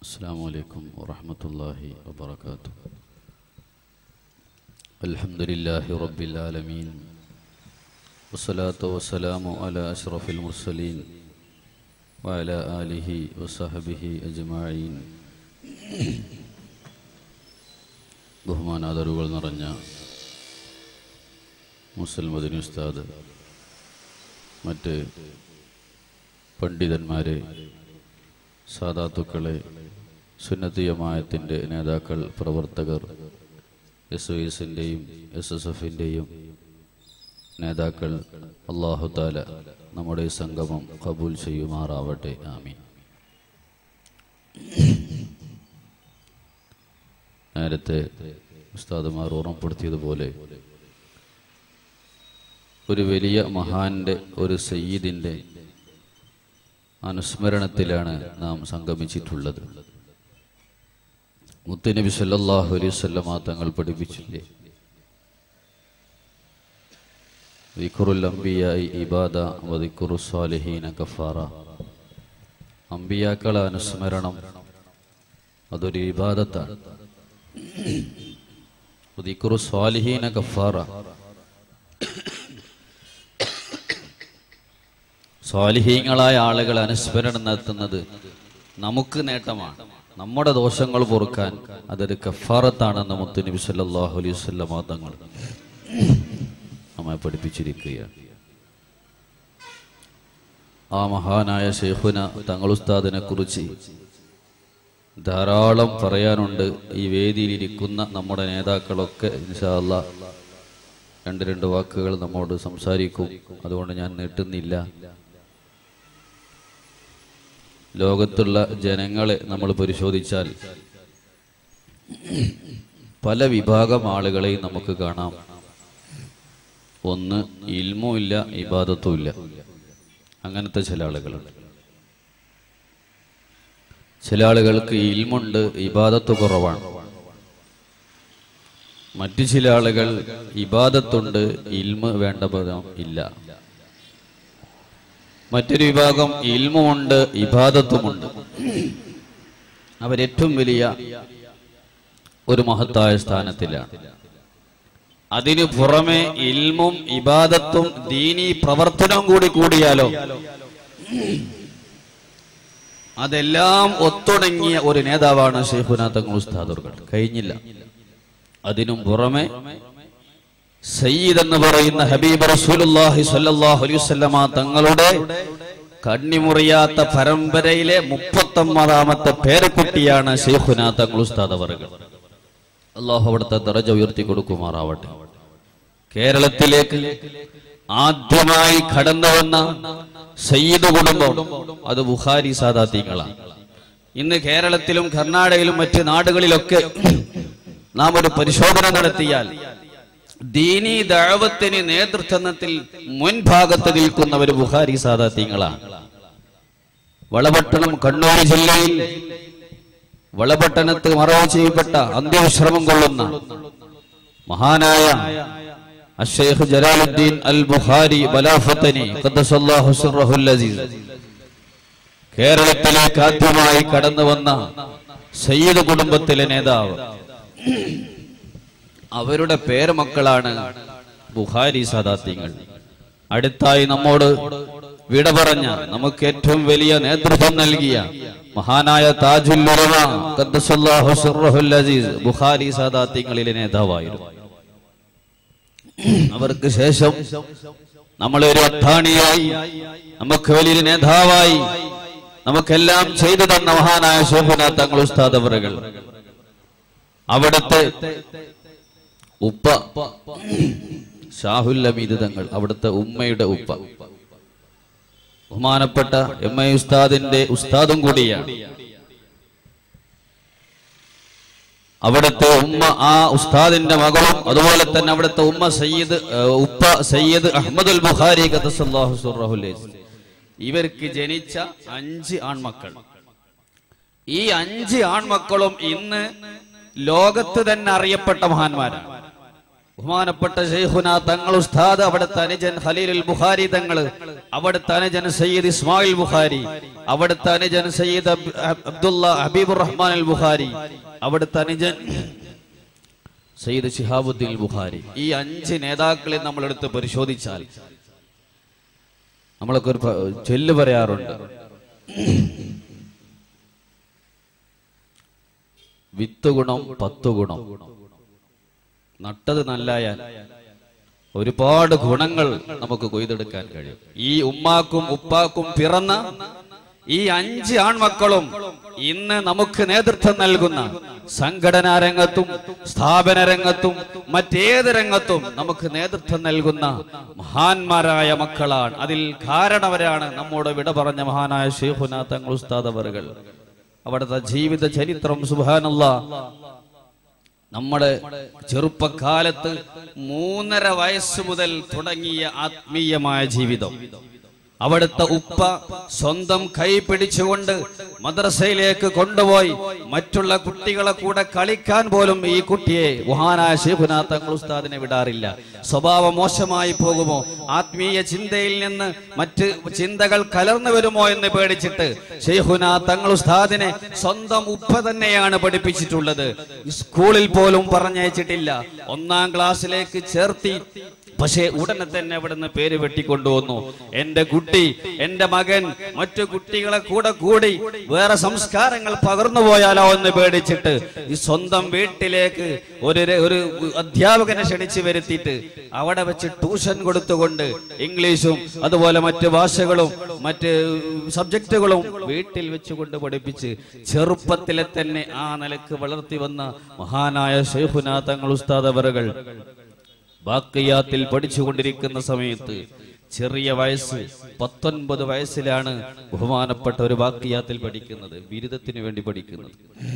السلام عليكم ورحمة الله وبركاته الحمد لله رب العالمين والصلاة والسلام على أشرف المرسلين وعلى آله وصحبه أجمعين ബഹുമാനാദരുകൾ നിറഞ്ഞ മുസൽ മദനി ഉസ്താദ് മറ്റ് പണ്ഡിതന്മാരെ സാധാത്തുക്കളെ സുന്നത്തിയമായത്തിൻ്റെ നേതാക്കൾ പ്രവർത്തകർ എസ് ഒ എസിൻ്റെയും എസ് എസ് എഫിൻ്റെയും നേതാക്കൾ അള്ളാഹു താല നമ്മുടെ ഈ സംഗമം കബൂൽ ചെയ്യുമാറാവട്ടെ ആമീൻ നേരത്തെ ഉസ്താദുമാർ ഓർമ്മപ്പെടുത്തിയതുപോലെ ഒരു വലിയ മഹാന്റെ ഒരു സയ്യിദിൻ്റെ അനുസ്മരണത്തിലാണ് നാം സംഗമിച്ചിട്ടുള്ളത് മുത്തുനബി സല്ലല്ലാഹു അലൈഹി വസല്ലമ തങ്ങൾ പഠിപ്പിച്ചില്ലേ ദിക്റുൽ അംബിയായി ഇബാദ വദിക്റു സ്വാലിഹീന കഫാറ അമ്പിയാക്കളെ അനുസ്മരണം അതൊരു ഇബാദത്താണ് ദിക്റു സ്വാലിഹീന കഫാറ സ്വാലിഹീങ്ങളായ ആളുകൾ അനുസ്മരണം നടത്തുന്നത് നമുക്ക് നേട്ടമാണ് നമ്മുടെ ദോഷങ്ങൾ പൊറുക്കാൻ അതൊരു കഫാറത്താണെന്ന് മുത്തുനബി സല്ലല്ലാഹു അലൈഹി വസല്ലമ തങ്ങൾ നമ്മെ പഠിപ്പിച്ചിരിക്കുകയാണ് ആ മഹാനായ ഷെയ്ഖുന തങ്ങൾ ഉസ്താദിനെ കുറിച്ച് ധാരാളം പറയാനുണ്ട് ഈ വേദിയിലിരിക്കുന്ന നമ്മുടെ നേതാക്കളൊക്കെ ഇൻഷാ അല്ലാ രണ്ട് രണ്ട് വാക്കുകൾ നമ്മോട് സംസാരിക്കും അതുകൊണ്ട് ഞാൻ നീട്ടുന്നില്ല ലോകത്തുള്ള ജനങ്ങളെ നമ്മൾ പരിശോധിച്ചാൽ പല വിഭാഗം ആളുകളെയും നമുക്ക് കാണാം ഒന്ന് ഇൽമും ഇല്ല ഇബാദത്തും ഇല്ല അങ്ങനത്തെ ചില ആളുകളുണ്ട് ചില ആളുകൾക്ക് ഇൽമുണ്ട് ഇബാദത്ത് കുറവാണ് മറ്റു ചില ആളുകൾ ഇബാദത്തുണ്ട് ഇൽമ് വേണ്ട പദം ഇല്ല മറ്റൊരു വിഭാഗം ഇൽമുമുണ്ട് ഇബാദത്തുമുണ്ട് അവരേറ്റവും വലിയ ഒരു മഹത്തായ സ്ഥാനത്തിലാണ് അതിനു പുറമെ ഇൽമും ഇബാദത്തും ദീനി പ്രവർത്തനവും കൂടി കൂടിയാലോ അതെല്ലാം ഒത്തുണങ്ങിയ ഒരു നേതാവാണ് ഷെയ്ഖുന തങ്ങൾ ഉസ്താദുകൾ കഴിഞ്ഞില്ല അതിനും പുറമെ സയ്യിദ് എന്ന് പറയുന്ന ഹബീബ് റസൂലുള്ളാഹി സ്വല്ലല്ലാഹു അലൈഹി വസല്ലമ തങ്ങളുടെ കണ്ണിമുറിയാത്ത പരമ്പരയിലെ മുപ്പത്തൊമ്പതാമത്തെ പേരക്കുട്ടിയാണ് ഷെയ്ഖുന തങ്ങൾ ഉസ്താദ് അവറുകൾ അള്ളാഹു അവിടുത്തെ ദറജ ഉയർത്തി കൊടുക്കുമാറാവട്ടെ കേരളത്തിലേക്ക് ആദ്യമായി കടന്നു വന്ന സയ്യിദ് കുടുംബം അത് ബുഖാരി സാദാത്യങ്ങളാണ് ഇന്ന് കേരളത്തിലും കർണാടകയിലും മറ്റ് നാടുകളിലൊക്കെ നാം ഒരു പരിശോധന നടത്തിയാൽ ദീനി ദഴവത്തിന് നേതൃത്വത്തിൽ മുൻഭാഗത്ത് നിൽക്കുന്നവർ ബുഖാരി സാദാത്യങ്ങളാണ് വളപട്ടണം കണ്ണൂർ ജില്ലയിൽ വളപട്ടണത്ത് മറവ് ചെയ്യപ്പെട്ട അന്ത്യവിശ്രമം കൊള്ളുന്ന മഹാനായ അഷേഖ് ജലാലുദ്ദീൻ അൽ ബുഖാരി ബലാഫത്തനി ഖദ്ദസല്ലാഹു സിർറഹുൽ അസീസ് കേരളത്തിലേക്ക് ആദ്യമായി കടന്നു വന്ന സയ്യിദ് കുടുംബത്തിലെ നേതാവ് അവരുടെ പേരമക്കളാണ് ബുഖാരി സദാത്യങ്ങൾ അടുത്തായി നമ്മോട് വിട പറഞ്ഞ നമുക്ക് ഏറ്റവും വലിയ നേതൃത്വം നൽകിയ മഹാനായ താജുൽ ഉലമ ഖദ്ദസല്ലാഹു സിർറഹുൽ അസീസ് ബുഖാരി സദാത്യങ്ങളിലെ നേതാവായിരുന്നു അവർക്ക് ശേഷം നമ്മളൊരു അത്താണിയായി നമുക്ക് വലിയൊരു നേതാവായി നമുക്കെല്ലാം ചെയ്തു തന്ന മഹാനായ ശോഭന തങ്ങൾ ഉസ്താദ് അവറുകൾ അവിടുത്തെ ഉപ്പ ഷാഹുൽ അമീദ് തങ്ങൾ അവിടുത്തെ ഉമ്മയുടെ ഉപ്പ ബഹുമാനപ്പെട്ട എം ഐ ഉസ്താദിന്റെ ഉസ്താദും കൂടിയാണ് അവിടുത്തെ ഉമ്മ ആ ഉസ്താദിന്റെ മകളും അതുപോലെ തന്നെ അവിടുത്തെ ഉമ്മ സയ്യിദ് ഏഹ്, ഉപ്പ സയ്യിദ് അഹമ്മദുൽ ബുഖാരി ഖദ്ദസല്ലാഹു സുർറഹുൽ അസീസ്. ഇവർക്ക് ജനിച്ച അഞ്ച് ആൺമക്കൾ ഈ അഞ്ച് ആൺമക്കളും ഇന്ന് ലോകത്ത് തന്നെ അറിയപ്പെട്ട മഹാന്മാരാണ് ബഹുമാനപ്പെട്ട ഷെയ്ഖുന തങ്ങൾ ഉസ്താദ് അവിടുത്തെ അനുജൻ ഖലീലുൽ ബുഖാരി തങ്ങൾ അവിടുത്തെ അനുജൻ സയ്യിദ് ഇസ്മായിൽ ബുഖാരി അവിടുത്തെ അനുജൻ സയ്യിദ് അബ്- അബ്- അബ്ദുള്ള ഹബീബുർ റഹ്മാൻ അൽ ബുഖാരി അവിടുത്തെ അനുജൻ സയ്യിദ് ഷിഹാബുദ്ദീൻ ബുഖാരി ഈ അഞ്ച് നേതാക്കളെ നമ്മൾ എടുത്ത് പരിശോധിച്ചാൽ നമ്മളൊക്കെ ഒരു പ- ചൊല്ല് പറയാറുണ്ട് വിത്ത് ഗുണം പത്ത് ഗുണം നട്ടത് നല്ലായാൽ ഒരുപാട് ഗുണങ്ങൾ നമുക്ക് കൊയ്തെടുക്കാൻ കഴിയും ഈ ഉമ്മാക്കും ഉപ്പാക്കും പിറന്ന ഈ അഞ്ച് ആൺമക്കളും ഇന്ന് നമുക്ക് നേതൃത്വം നൽകുന്ന സംഘടനാ രംഗത്തും സ്ഥാപന രംഗത്തും മറ്റേത് രംഗത്തും നമുക്ക് നേതൃത്വം നൽകുന്ന മഹാന്മാരായ മക്കളാണ് അതിൽ കാരണവരാണ് നമ്മോട് വിട പറഞ്ഞ മഹാനായ ഷെയ്ഖുന തങ്ങൾ ഉസ്താദ് അവറുകൾ അവിടുത്തെ ജീവിത ചരിത്രം സുബാനുള്ള നമ്മുടെ ചെറുപ്പകാലത്ത് മൂന്നര വയസ്സ് മുതൽ തുടങ്ങിയ ആത്മീയമായ ജീവിതം അവിടുത്തെ ഉപ്പ സ്വന്തം കൈ പിടിച്ചുകൊണ്ട് മദ്രസയിലേക്ക് കൊണ്ടുപോയി മറ്റുള്ള കുട്ടികളെ കൂടെ കളിക്കാൻ പോലും ഈ കുട്ടിയെ മഹാനായ ഷെയ്ഖുന തങ്ങൾ ഉസ്താദിനെ വിടാറില്ല സ്വഭാവം മോശമായി പോകുമോ ആത്മീയ ചിന്തയിൽ നിന്ന് മറ്റ് ചിന്തകൾ കലർന്നു വരുമോ എന്ന് പേടിച്ചിട്ട് ഷെയ്ഖുന തങ്ങൾ ഉസ്താദിനെ സ്വന്തം ഉപ്പ തന്നെയാണ് പഠിപ്പിച്ചിട്ടുള്ളത് സ്കൂളിൽ പോലും പറഞ്ഞയച്ചിട്ടില്ല ഒന്നാം ക്ലാസ്സിലേക്ക് ചേർത്തി പക്ഷേ ഉടനെ തന്നെ അവിടുന്ന് പേര് വെട്ടിക്കൊണ്ടുവന്നു എന്റെ കുട്ടി എന്റെ മകൻ മറ്റു കുട്ടികളെ കൂടെ കൂടി വേറെ സംസ്കാരങ്ങൾ പകർന്നു പോയാലോ എന്ന് പേടിച്ചിട്ട് ഈ സ്വന്തം വീട്ടിലേക്ക് ഒരു ര- ഒരു അധ്യാപകനെ ക്ഷണിച്ചു വരുത്തിയിട്ട് അവിടെ വെച്ച് ട്യൂഷൻ കൊടുത്തുകൊണ്ട് ഇംഗ്ലീഷും അതുപോലെ മറ്റ് ഭാഷകളും മറ്റ് സബ്ജക്റ്റുകളും വീട്ടിൽ വെച്ചുകൊണ്ട് പഠിപ്പിച്ച് ചെറുപ്പത്തിലെ തന്നെ ആ നിലക്ക് വളർത്തി വന്ന മഹാനായ ഷെയ്ഖുനാ തങ്ങൾ ഉസ്താദ് അവറുകൾ ബാക്കിയാത്തിൽ പഠിച്ചുകൊണ്ടിരിക്കുന്ന സമയത്ത് ചെറിയ വയസ്സ് പത്തൊൻപത് വയസ്സിലാണ് ബഹുമാനപ്പെട്ട ഒരു ബാക്കിയാത്തിൽ പഠിക്കുന്നത് ബിരുദത്തിന് വേണ്ടി പഠിക്കുന്നത്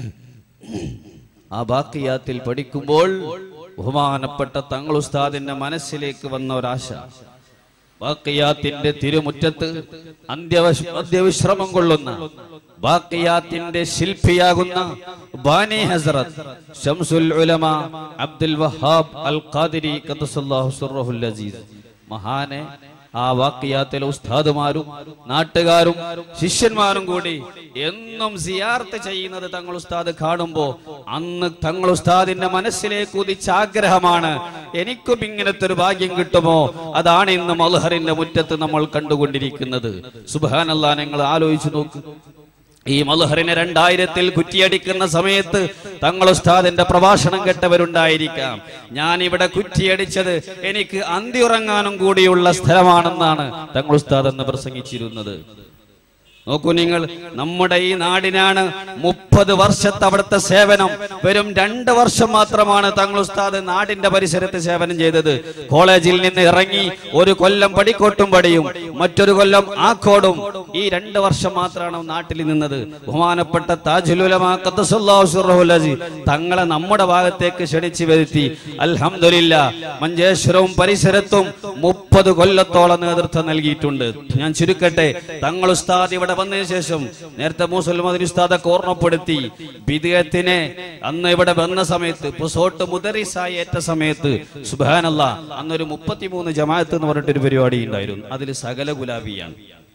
ആ ബാക്കിയാത്തിൽ പഠിക്കുമ്പോൾ ബഹുമാനപ്പെട്ട തങ്ങൾ ഉസ്താദിന്റെ മനസ്സിലേക്ക് വന്ന ഒരാശ ബാക്കിയാത്തിന്റെ തിരുമുറ്റത്ത് അന്ത്യവശ അന്ത്യവിശ്രമം കൊള്ളുന്ന ബാക്കിയാത്തിന്റെ ശില്പിയാകുന്ന ബാനി ഹസ്രത്ത് ഷംസുൽ ഉലമ അബ്ദുൽ വഹാബ് അൽ ഖാദിരി ഖദ്ദസല്ലാഹു സിർറഹുൽ അസീസ് മഹാനെ ആ വാക്കിയാത്തിലെ ഉസ്താദുമാരും നാട്ടുകാരും ശിഷ്യന്മാരും കൂടി എന്നും സിയാർത്ത് ചെയ്യുന്നത് തങ്ങൾ ഉസ്താദ് കാണുമ്പോ അന്ന് തങ്ങൾ ഉസ്താദിന്റെ മനസ്സിലേക്ക് ഉദിച്ച ആഗ്രഹമാണ് എനിക്കും ഇങ്ങനത്തെ ഒരു ഭാഗ്യം കിട്ടുമോ അതാണ് ഇന്ന് മൽഹറിന്റെ മുറ്റത്ത് നമ്മൾ കണ്ടുകൊണ്ടിരിക്കുന്നത് സുബാനല്ലാ നിങ്ങൾ ആലോചിച്ചു നോക്ക് ഈ മൽഹറിനെ രണ്ടായിരത്തിൽ കുറ്റിയടിക്കുന്ന സമയത്ത് തങ്ങൾ ഉസ്താദിന്റെ പ്രഭാഷണം കേട്ടവരുണ്ടായിരിക്കാം ഞാൻ ഇവിടെ കുറ്റിയടിച്ചത് എനിക്ക് അന്തിയുറങ്ങാനും കൂടിയുള്ള സ്ഥലമാണെന്നാണ് തങ്ങൾ ഉസ്താദ് എന്ന് പ്രസംഗിച്ചിരുന്നത് നോക്കൂ നിങ്ങൾ നമ്മുടെ ഈ നാടിനാണ് മുപ്പത് വർഷത്തെ അവിടുത്തെ സേവനം വെറും രണ്ട് വർഷം മാത്രമാണ് തങ്ങൾ ഉസ്താദ് നാടിന്റെ പരിസരത്ത് സേവനം ചെയ്തത് കോളേജിൽ നിന്ന് ഇറങ്ങി ഒരു കൊല്ലം പടിക്കോട്ടും പടിയും മറ്റൊരു കൊല്ലം ആക്കോടും ഈ രണ്ട് വർഷം മാത്രമാണ് നാട്ടിൽ നിന്നത് ബഹുമാനപ്പെട്ട താജുലുലമാ ഖദ്ദസല്ലാഹു സിർറഹുൽ അസീസ് തങ്ങളെ നമ്മുടെ ഭാഗത്തേക്ക് ക്ഷണിച്ചു വരുത്തി അൽഹംദുലില്ല മഞ്ചേശ്വരവും പരിസരത്തും മുപ്പത് കൊല്ലത്തോളം നേതൃത്വം നൽകിയിട്ടുണ്ട് ഞാൻ ചുരുക്കട്ടെ തങ്ങൾ ഉസ്താദ് ഇവിടെ വന്നതിന് ശേഷം നേരത്തെ മുസൽമാൻ ഉസ്താദൊക്കെ ഓർമ്മപ്പെടുത്തി ബിദയത്തിനെ അന്ന് ഇവിടെ വന്ന സമയത്ത് പുസോട്ട് മുദറിസായി ഏറ്റ സമയത്ത് സുബാനല്ല അന്നൊരു മുപ്പത്തിമൂന്ന് ജമാഅത്ത് എന്ന് പറഞ്ഞിട്ടൊരു പരിപാടി ഉണ്ടായിരുന്നു അതിൽ സകല ഗുലാബിയാണ്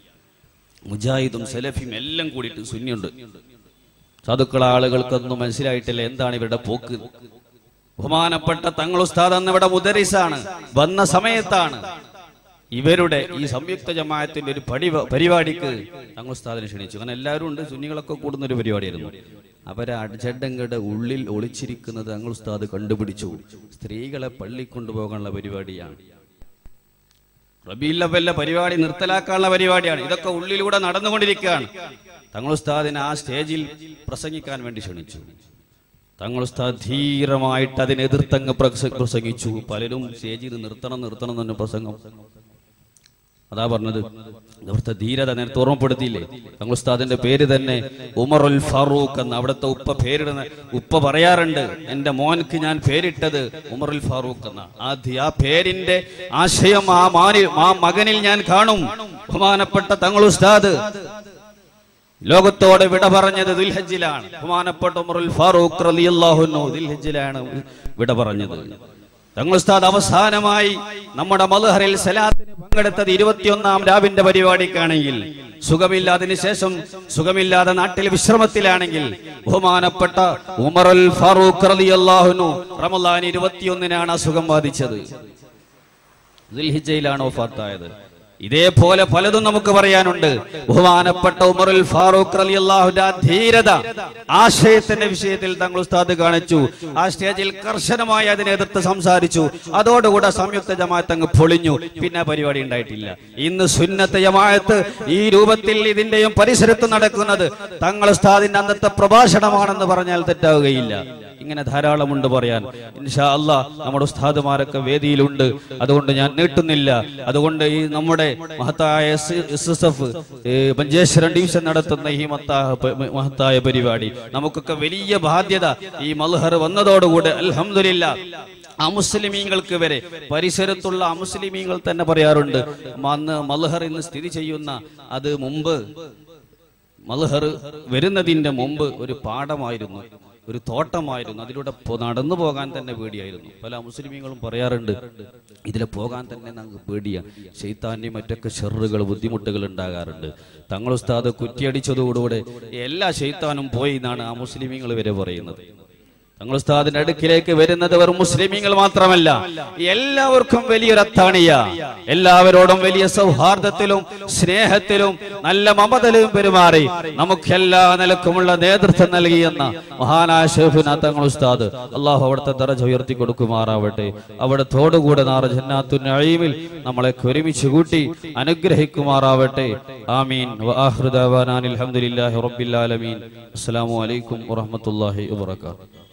മുജാഹിദും സലഫിയും എല്ലാം കൂടിയിട്ട് സുന്നിയുണ്ട് സാധുക്കള ആളുകൾക്കൊന്നും മനസ്സിലായിട്ടില്ല എന്താണ് ഇവരുടെ പോക്ക് ബഹുമാനപ്പെട്ട തങ്ങൾ ഉസ്താദ് അന്ന് ഇവിടെ മുദരിസാണ് വന്ന സമയത്താണ് ഇവരുടെ ഈ സംയുക്ത ജമാഅത്തിന്റെ ഒരു പടി പരിപാടിക്ക് തങ്ങൾ ഉസ്താദിനെ ക്ഷണിച്ചു കാരണം എല്ലാവരും ഉണ്ട് സുന്നികളൊക്കെ കൂടുന്ന ഒരു പരിപാടിയായിരുന്നു അവരെ അടിച്ചഡങ്ങളുടെ ഉള്ളിൽ ഒളിച്ചിരിക്കുന്നത് തങ്ങൾ ഉസ്താദ് കണ്ടുപിടിച്ചു സ്ത്രീകളെ പള്ളി കൊണ്ടുപോകാനുള്ള പരിപാടിയാണ് റബീൽ ലവലിലെ പരിപാടി നിർത്തലാക്കാനുള്ള പരിപാടിയാണ് ഇതൊക്കെ ഉള്ളിലൂടെ നടന്നുകൊണ്ടിരിക്കുകയാണ് തങ്ങൾ ഉസ്താദിനെ ആ സ്റ്റേജിൽ പ്രസംഗിക്കാൻ വേണ്ടി ക്ഷണിച്ചു തങ്ങൾ ഉസ്താദ് ധീരമായിട്ട് അതിനെ എതിർത്തങ്ങ് പ്രസ- പ്രസംഗിച്ചു പലരും സ്റ്റേജിൽ നിർത്തണം നിർത്തണം എന്ന് പ്രസംഗം അതാ പറഞ്ഞത് ഇവിടുത്തെ ധീരത നേരത്തെ ഓർമ്മപ്പെടുത്തിയില്ലേ തങ്ങൾ ഉസ്താദിന്റെ പേര് തന്നെ ഉമറുൽ ഫാറൂഖ് എന്ന് അവിടുത്തെ ഉപ്പ പേരിടുന്ന ഉപ്പ പറയാറുണ്ട് എന്റെ മോൻക്ക് ഞാൻ പേരിട്ടത് ഉമറുൽ ഫാറൂഖ് എന്ന ആ ധി- ആ പേരിന്റെ ആശയം ആ മാനി ആ മകനിൽ ഞാൻ കാണും ബഹുമാനപ്പെട്ട തങ്ങൾ ഉസ്താദ് ലോകത്തോട് വിട പറഞ്ഞത് ദുൽഹജ്ജിലാണ് ബഹുമാനപ്പെട്ട ഉമറുൽ ഫാറൂഖ് റളിയല്ലാഹു അൻഹു ദുൽഹജ്ജിലാണ് വിട പറഞ്ഞത് തങ്ങൾ ഉസ്താദ് അവസാനമായി നമ്മുടെ മൽഹറിൽ സലാത്തിന് പങ്കെടുത്തത് ഇരുപത്തിയൊന്നാം രാവിന്റെ പരിപാടിക്കാണെങ്കിൽ സുഖമില്ല അതിനുശേഷം സുഖമില്ലാതെ നാട്ടിൽ വിശ്രമത്തിലാണെങ്കിൽ ബഹുമാനപ്പെട്ട ഉമറുൽ ഫാറൂഖ് റളിയല്ലാഹുനു റമദാൻ ഇരുപത്തിയൊന്നിനാണ് അസുഖം ബാധിച്ചത് ദുൽഹിജയിലാണ് വഫാത്തായത് ഇതേപോലെ പലതും നമുക്ക് പറയാനുണ്ട് ബഹുമാനപ്പെട്ട ഉമറുൽ ഫാറൂഖ് റളിയല്ലാഹുവിന്റെ ആ ധീരത ആശയത്തിന്റെ വിഷയത്തിൽ തങ്ങൾ ഉസ്താദ് കാണിച്ചു ആ സ്റ്റേജിൽ കർശനമായി അതിനെ എതിർത്ത് സംസാരിച്ചു അതോടുകൂടെ സംയുക്ത ജമാഅത്ത് അങ്ങ് പൊളിഞ്ഞു പിന്നെ ആ പരിപാടി ഉണ്ടായിട്ടില്ല ഇന്ന് സുന്നത്ത് ജമാഅത്ത് ഈ രൂപത്തിൽ ഇതിന്റെയും പരിസരത്ത് നടക്കുന്നത് തങ്ങൾ ഉസ്താദിന്റെ അന്നത്തെ പ്രഭാഷണമാണെന്ന് പറഞ്ഞാൽ തെറ്റാവുകയില്ല ഇങ്ങനെ ധാരാളമുണ്ട് പറയാൻ ഇൻഷാ അല്ലാ നമ്മുടെ ഉസ്താദുമാരൊക്കെ വേദിയിലുണ്ട് അതുകൊണ്ട് ഞാൻ നീട്ടുന്നില്ല അതുകൊണ്ട് ഈ നമ്മുടെ മഹത്തായ S S F Manjeshwaram division നടത്തുന്ന ഈ മത്താ പ- മഹത്തായ പരിപാടി നമുക്കൊക്കെ വലിയ ബാധ്യത ഈ മൽഹർ വന്നതോടുകൂടെ അൽഹംദുലില്ലാ അമുസ്ലിമീങ്ങൾക്ക് വരെ പരിസരത്തുള്ള അമുസ്ലിമീങ്ങൾ തന്നെ പറയാറുണ്ട് അന്ന് മൽഹർ ഇന്ന് സ്ഥിതി ചെയ്യുന്ന അത് മുമ്പ് മൽഹർ വരുന്നതിന്റെ മുമ്പ് ഒരു പാടമായിരുന്നു ഒരു തോട്ടമായിരുന്നു അതിലൂടെ പോ- നടന്നു പോകാൻ തന്നെ പേടിയായിരുന്നു പല മുസ്ലിമീങ്ങളും പറയാറുണ്ട് ഇതിലെ പോകാൻ തന്നെ ഞങ്ങൾക്ക് പേടിയാണ് ഷെയ്ത്താന്റെയും മറ്റൊക്കെ ഷെറുകൾ ബുദ്ധിമുട്ടുകൾ ഉണ്ടാകാറുണ്ട് തങ്ങൾ ഉസ്താദ് കുറ്റിയടിച്ചതോടുകൂടെ എല്ലാ ഷെയ്ത്താനും പോയി എന്നാണ് ആ മുസ്ലിമീങ്ങൾ വരെ പറയുന്നത് തങ്ങൾ ഉസ്താദിന്റെ അടുക്കിലേക്ക് വരുന്നത് വെറും മുസ്ലിമീങ്ങൾ മാത്രമല്ല എല്ലാവർക്കും വലിയൊരു അത്താണിയ എല്ലാവരോടും വലിയ സൗഹാർദ്ദത്തിലും സ്നേഹത്തിലും നല്ല മമതലും പെരുമാറി നമുക്ക് എല്ലാ നിലക്കുമുള്ള നേതൃത്വം നൽകിയെന്ന മഹാനായ ഷെഫുന തങ്ങൾ ഉസ്താദ് അള്ളാഹു അവിടുത്തെ ദറജ ഉയർത്തി കൊടുക്കുമാറാവട്ടെ അവിടത്തോടുകൂടെ നാറ് ജന്നാത്തു നഈമിൽ നമ്മളെ ഒരുമിച്ച് കൂട്ടി അനുഗ്രഹിക്കുമാറാവട്ടെ ആമീൻ വആഖിറു ദഅവാനാ അൽഹംദുലില്ലാഹി റബ്ബിൽ ആലമീൻ അസ്സലാമു അലൈക്കും വറഹ്മത്തുള്ളാഹി വബറകാതുഹു